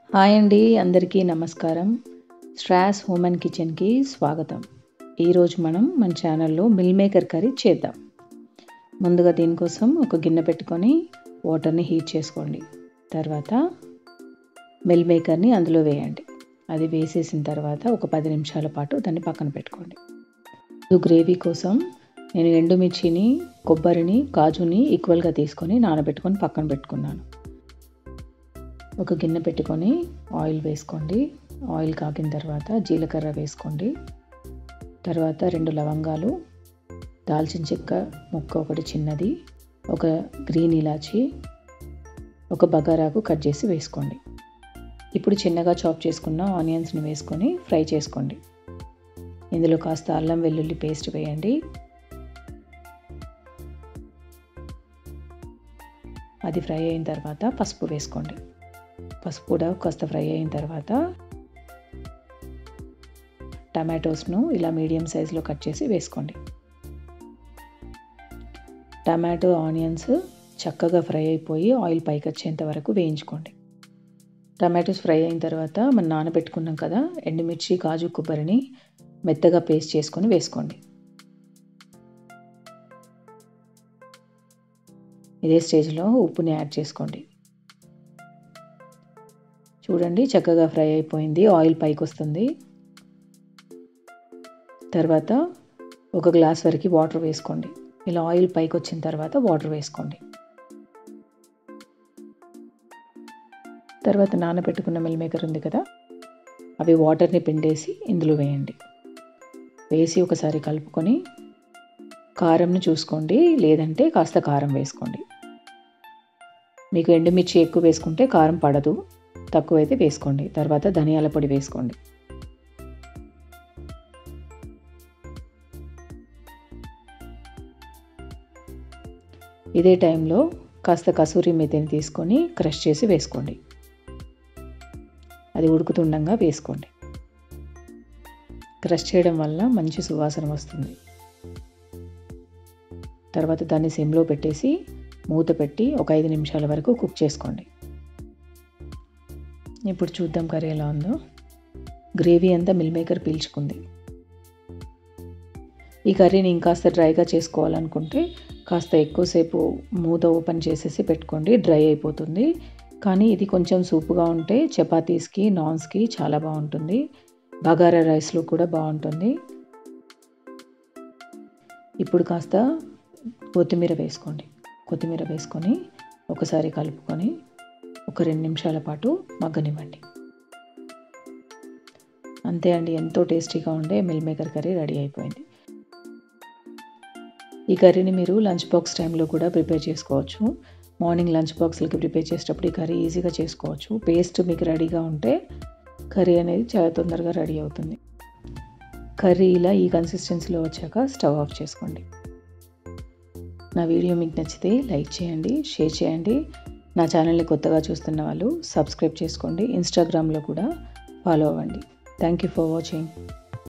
hi అండి అందరికీ నమస్కారం స్ట్రాస్ హోమ్ అండ్ కిచెన్కి స్వాగతం ఈరోజు మనం మన ఛానల్లో మిల్ మేకర్ కర్రీ చేద్దాం ముందుగా దీనికోసం ఒక గిన్నె పెట్టుకొని వాటర్ని హీట్ చేసుకోండి తర్వాత మిల్ మేకర్ని అందులో వేయండి అది వేసేసిన తర్వాత ఒక పది నిమిషాల పాటు దాన్ని పక్కన పెట్టుకోండి గ్రేవీ కోసం నేను ఎండుమిర్చిని కొబ్బరిని కాజుని ఈక్వల్గా తీసుకొని నానబెట్టుకొని పక్కన పెట్టుకున్నాను ఒక గిన్నె పెట్టుకొని ఆయిల్ వేసుకోండి ఆయిల్ కాగిన తర్వాత జీలకర్ర వేసుకోండి తర్వాత రెండు లవంగాలు దాల్చిన చెక్క ముక్క ఒకటి చిన్నది ఒక గ్రీన్ ఇలాచి ఒక బగారాకు కట్ చేసి వేసుకోండి ఇప్పుడు చిన్నగా చాప్ చేసుకున్న ఆనియన్స్ని వేసుకొని ఫ్రై చేసుకోండి ఇందులో కాస్త అల్లం వెల్లుల్లి పేస్ట్ వేయండి అది ఫ్రై అయిన తర్వాత పసుపు వేసుకోండి పసుపు కూడా కాస్త ఫ్రై అయిన తర్వాత టమాటోస్ను ఇలా మీడియం సైజులో కట్ చేసి వేసుకోండి టమాటో ఆనియన్స్ చక్కగా ఫ్రై అయిపోయి ఆయిల్ పైకి వచ్చేంత వరకు వేయించుకోండి టమాటోస్ ఫ్రై అయిన తర్వాత మనం నానబెట్టుకున్నాం కదా ఎండుమిర్చి కాజు కొబ్బరిని మెత్తగా పేస్ట్ చేసుకొని వేసుకోండి ఇదే స్టేజ్లో ఉప్పుని యాడ్ చేసుకోండి చూడండి చక్కగా ఫ్రై అయిపోయింది ఆయిల్ పైకి వస్తుంది తర్వాత ఒక గ్లాస్ వరకు వాటర్ వేసుకోండి ఇలా ఆయిల్ పైకి వచ్చిన తర్వాత వాటర్ వేసుకోండి తర్వాత నానబెట్టుకున్న మిల్ మేకర్ ఉంది కదా అవి వాటర్ని పిండేసి ఇందులో వేయండి వేసి ఒకసారి కలుపుకొని కారంని చూసుకోండి లేదంటే కాస్త కారం వేసుకోండి మీకు ఎండుమిర్చి ఎక్కువ వేసుకుంటే కారం పడదు తక్కువైతే వేసుకోండి తర్వాత ధనియాల పొడి వేసుకోండి ఇదే టైంలో కాస్త కసూరి మెతిని తీసుకొని క్రష్ చేసి వేసుకోండి అది ఉడుకుతుండగా వేసుకోండి క్రష్ చేయడం వల్ల మంచి సువాసన వస్తుంది తర్వాత దాన్ని సిమ్లో పెట్టేసి మూత పెట్టి ఒక ఐదు నిమిషాల వరకు కుక్ చేసుకోండి ఇప్పుడు చూద్దాం కర్రీ ఎలా ఉందో గ్రేవీ అంతా మిల్ మేకర్ పీల్చుకుంది ఈ కర్రీని ఇంకాస్త డ్రైగా చేసుకోవాలనుకుంటే కాస్త ఎక్కువసేపు మూత ఓపెన్ చేసేసి పెట్టుకోండి డ్రై అయిపోతుంది కానీ ఇది కొంచెం సూపుగా ఉంటే చపాతీస్కి నాన్స్కి చాలా బాగుంటుంది బగారా రైస్లో కూడా బాగుంటుంది ఇప్పుడు కాస్త కొత్తిమీర వేసుకోండి కొత్తిమీర వేసుకొని ఒకసారి కలుపుకొని ఒక రెండు నిమిషాల పాటు మగ్గనివ్వండి అంతే అండి ఎంతో టేస్టీగా ఉండే మిల్ మేకర్ కర్రీ రెడీ అయిపోయింది ఈ కర్రీని మీరు లంచ్ బాక్స్ టైంలో కూడా ప్రిపేర్ చేసుకోవచ్చు మార్నింగ్ లంచ్ బాక్స్లకి ప్రిపేర్ చేసేటప్పుడు ఈ కర్రీ ఈజీగా చేసుకోవచ్చు పేస్ట్ మీకు రెడీగా ఉంటే కర్రీ అనేది చాలా తొందరగా రెడీ అవుతుంది కర్రీ ఇలా ఈ కన్సిస్టెన్సీలో వచ్చాక స్టవ్ ఆఫ్ చేసుకోండి నా వీడియో మీకు నచ్చితే లైక్ చేయండి షేర్ చేయండి నా ఛానల్ని కొత్తగా చూస్తున్న వాళ్ళు సబ్స్క్రైబ్ చేసుకోండి ఇన్స్టాగ్రామ్లో కూడా ఫాలో అవ్వండి థ్యాంక్ యూ ఫర్ వాచింగ్